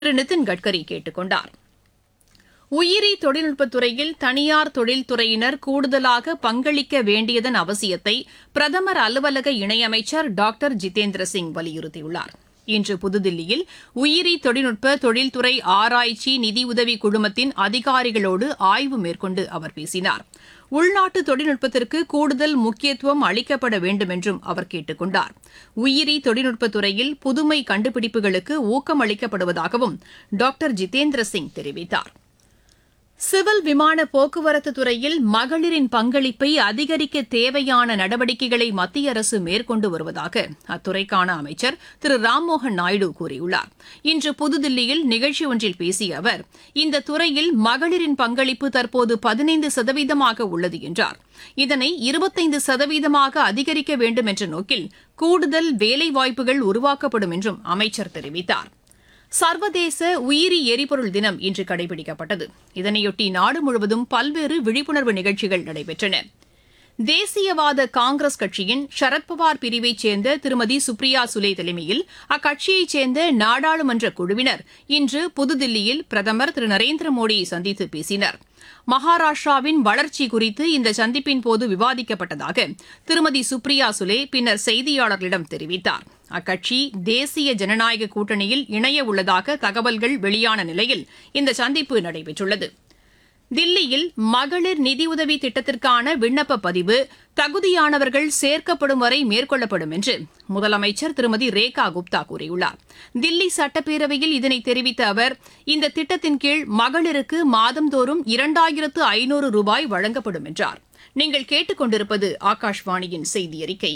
திரு நிதின் கட்கரி கேட்டுக் கொண்டார் உயிரி தொழில்நுட்பத் துறையில் தனியார் தொழில்துறையினர் கூடுதலாக பங்களிக்க வேண்டியதன் அவசியத்தை பிரதமர் அலுவலக இணையமைச்சர் டாக்டர் ஜிதேந்திர சிங் வலியுறுத்தியுள்ளார் இன்று புதுதில்லியில் உயிரி தொழில்நுட்ப தொழில்துறை ஆராய்ச்சி நிதியுதவி குழுமத்தின் அதிகாரிகளோடு ஆய்வு மேற்கொண்டு அவர் பேசினார் உள்நாட்டு தொழில்நுட்பத்திற்கு கூடுதல் முக்கியத்துவம் அளிக்கப்பட வேண்டும் என்றும் அவர் கேட்டுக் கொண்டார் உயிரி தொழில்நுட்பத் துறையில் புதுமை கண்டுபிடிப்புகளுக்கு ஊக்கம் அளிக்கப்படுவதாகவும் டாக்டர் ஜிதேந்திர சிங் தெரிவித்தார் சிவில் விமான போக்குவரத்து துறையில் மகளிரின் பங்களிப்பை அதிகரிக்க தேவையான நடவடிக்கைகளை மத்திய அரசு மேற்கொண்டு வருவதாக அத்துறைக்கான அமைச்சர் திரு ராம்மோகன் நாயுடு கூறியுள்ளார் இன்று புதுதில்லியில் நிகழ்ச்சி ஒன்றில் பேசிய அவர் இந்த துறையில் மகளிரின் பங்களிப்பு தற்போது பதினைந்து சதவீதமாக உள்ளது என்றார் இதனை இருபத்தைந்து சதவீதமாக அதிகரிக்க வேண்டும் என்ற நோக்கில் கூடுதல் வேலைவாய்ப்புகள் உருவாக்கப்படும் என்றும் அமைச்சர் தெரிவித்தார் சர்வதேச உயிரி எரிபொருள் தினம் இன்று கடைபிடிக்கப்பட்டது இதனையொட்டி நாடு முழுவதும் பல்வேறு விழிப்புணர்வு நிகழ்ச்சிகள் நடைபெற்றன தேசியவாத காங்கிரஸ் கட்சியின் சரத்பவார் பிரிவைச் சேர்ந்த திருமதி சுப்ரியா சுலே தலைமையில் அக்கட்சியைச் சேர்ந்த நாடாளுமன்ற குழுவினர் இன்று புதுதில்லியில் பிரதமர் திரு நரேந்திர மோடியை சந்தித்து பேசினர் மகாராஷ்டிராவின் வளர்ச்சி குறித்து இந்த சந்திப்பின் போது விவாதிக்கப்பட்டதாக திருமதி சுப்ரியா சுலே பின்னர் செய்தியாளர்களிடம் தெரிவித்தார் அக்கட்சி தேசிய ஜனநாயக கூட்டணியில் இணைய உள்ளதாக தகவல்கள் வெளியான நிலையில் இந்த சந்திப்பு நடைபெற்றுள்ளது தில்லியில் மகளிர் நிதியுதவி திட்டத்திற்கான விண்ணப்ப பதிவு தகுதியானவர்கள் சேர்க்கப்படும் வரை மேற்கொள்ளப்படும் என்று முதலமைச்சர் திருமதி ரேகா குப்தா கூறியுள்ளார் தில்லி சட்டப்பேரவையில் இதனை தெரிவித்த அவர் இந்த திட்டத்தின் கீழ் மகளிருக்கு மாதந்தோறும் இரண்டாயிரத்து ஐநூறு ரூபாய் வழங்கப்படும் என்றார் நீங்கள் கேட்டுக்கொண்டிருப்பது ஆகாஷ்வாணியின் செய்தி அறிக்கை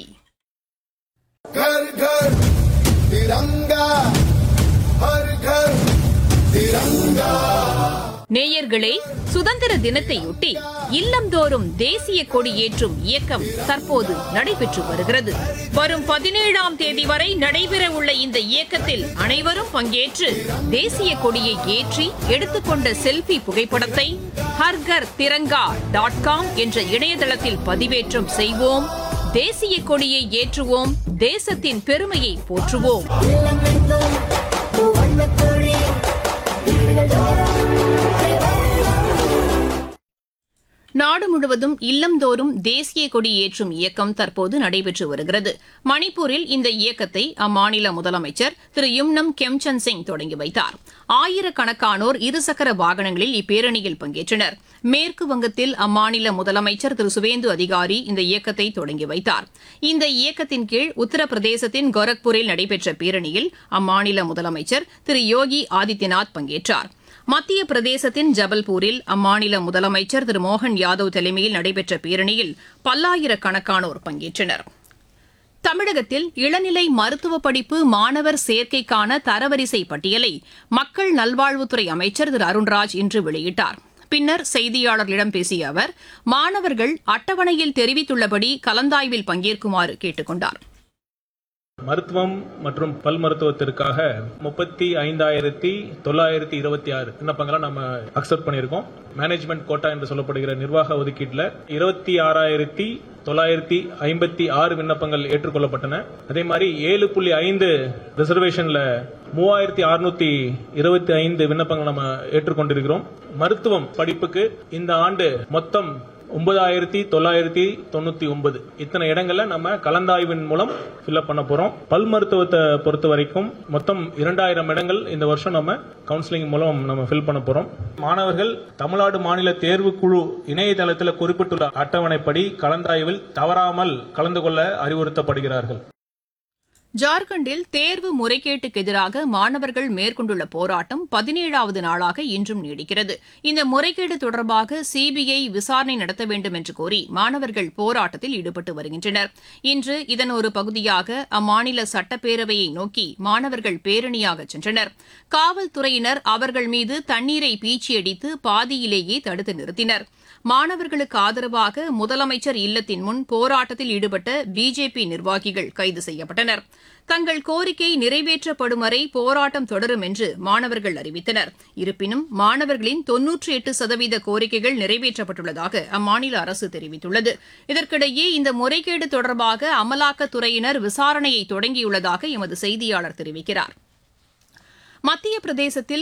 घर घर तिरंगा हर घर तिरंगा நேயர்களே சுதந்திர தினத்தையொட்டி இல்லந்தோறும் தேசிய கொடி ஏற்றும் இயக்கம் தற்போது நடைபெற்று வருகிறது வரும் பதினேழாம் தேதி வரை நடைபெற உள்ள இந்த இயக்கத்தில் அனைவரும் பங்கேற்று தேசிய கொடியை ஏற்றி எடுத்துக்கொண்ட செல்ஃபி புகைப்படத்தை ஹர்கர் திரங்கா டாட் காம் என்ற இணையதளத்தில் பதிவேற்றம் செய்வோம் தேசிய கொடியை ஏற்றுவோம் தேசத்தின் பெருமையை போற்றுவோம் நாடு முழுவதும் இல்லந்தோறும் தேசிய கொடி ஏற்றும் இயக்கம் தற்போது நடைபெற்று வருகிறது மணிப்பூரில் இந்த இயக்கத்தை அம்மாநில முதலமைச்சர் திரு யும்னம் கெம்சந்த் சிங் தொடங்கி வைத்தார் ஆயிரக்கணக்கானோர் இருசக்கர வாகனங்களில் இப்பேரணியில் பங்கேற்றனர் மேற்கு வங்கத்தில் அம்மாநில முதலமைச்சர் திரு சுவேந்து அதிகாரி இந்த இயக்கத்தை தொடங்கி வைத்தார் இந்த இயக்கத்தின் கீழ் உத்தரப்பிரதேசத்தின் கோரக்பூரில் நடைபெற்ற பேரணியில் அம்மாநில முதலமைச்சர் திரு யோகி ஆதித்யநாத் பங்கேற்றார் மத்திய பிரதேசத்தின் ஜபல்பூரில் அம்மாநில முதலமைச்சர் திரு மோகன் யாதவ் தலைமையில் நடைபெற்ற பேரணியில் பல்லாயிரக்கணக்கானோர் பங்கேற்றனர் தமிழகத்தில் இளநிலை மருத்துவ படிப்பு மாணவர் சேர்க்கைக்கான தரவரிசை பட்டியலை மக்கள் நல்வாழ்வுத்துறை அமைச்சர் திரு அருண்ராஜ் இன்று வெளியிட்டார் பின்னர் செய்தியாளர்களிடம் பேசிய அவர் மாணவர்கள் அட்டவணையில் தெரிவித்துள்ளபடி கலந்தாய்வில் பங்கேற்குமாறு கேட்டுக் கொண்டார் மருத்துவம் மற்றும் பல் மருத்துவத்திற்காக முப்பத்தி ஐந்தாயிரத்தி தொள்ளாயிரத்தி இருபத்தி ஆறு விண்ணப்பங்களை நம்ம அக்செப்ட் பண்ணியிருக்கோம் மேனேஜ்மெண்ட் கோட்டா என்று சொல்லப்படுகிற நிர்வாக ஒதுக்கீட்டில் இருபத்தி ஆறாயிரத்தி தொள்ளாயிரத்தி ஐம்பத்தி ஆறு விண்ணப்பங்கள் ஏற்றுக்கொள்ளப்பட்டன அதே மாதிரி ஏழு புள்ளி ஐந்து ரிசர்வேஷன்ல மூவாயிரத்தி அறுநூத்தி இருபத்தி ஐந்து விண்ணப்பங்கள் நம்ம ஏற்றுக்கொண்டிருக்கிறோம் மருத்துவம் படிப்புக்கு இந்த ஆண்டு மொத்தம் ஒன்பதாயிரத்தி தொள்ளாயிரத்தி தொண்ணூத்தி ஒன்பது இத்தனை இடங்கள்ல நம்ம கலந்தாய்வின் மூலம் ஃபில்அப் பண்ண போறோம் பல் மருத்துவத்தை பொறுத்த வரைக்கும் மொத்தம் இரண்டாயிரம் இடங்கள் இந்த வருஷம் நம்ம கவுன்சிலிங் மூலம் நம்ம ஃபில் பண்ண போறோம் மாணவர்கள் தமிழ்நாடு மாநில தேர்வு குழு இணையதளத்தில் குறிப்பிட்டுள்ள அட்டவணைப்படி கலந்தாய்வில் தவறாமல் கலந்து கொள்ள அறிவுறுத்தப்படுகிறார்கள் ஜார்க்கண்டில் தேர்வு முறைகேட்டுக்கு எதிராக மாணவர்கள் மேற்கொண்டுள்ள போராட்டம் பதினேழாவது நாளாக இன்றும் நீடிக்கிறது இந்த முறைகேடு தொடர்பாக சிபிஐ விசாரணை நடத்த வேண்டும் என்று கோரி மாணவர்கள் போராட்டத்தில் ஈடுபட்டு வருகின்றனர் இன்று இதன் ஒரு பகுதியாக அம்மாநில சட்டப்பேரவையை நோக்கி மாணவர்கள் பேரணியாக சென்றனர் காவல்துறையினர் அவர்கள் மீது தண்ணீரை பீச்சியடித்து பாதியிலேயே தடுத்து நிறுத்தினர் மாணவர்களுக்கு ஆதரவாக முதலமைச்சர் இல்லத்தின் முன் போராட்டத்தில் ஈடுபட்ட பிஜேபி நிர்வாகிகள் கைது செய்யப்பட்டனர் தங்கள் கோரிக்கை நிறைவேற்றப்படும் வரை போராட்டம் தொடரும் என்று மாணவர்கள் அறிவித்தனர் இருப்பினும் மாணவர்களின் தொன்னூற்றி எட்டு சதவீத கோரிக்கைகள் நிறைவேற்றப்பட்டுள்ளதாக அம்மாநில அரசு தெரிவித்துள்ளது இதற்கிடையே இந்த முறைகேடு தொடர்பாக அமலாக்கத்துறையினர் விசாரணையை தொடங்கியுள்ளதாக எமது செய்தியாளர் தெரிவிக்கிறார் மத்திய பிரதேசத்தில்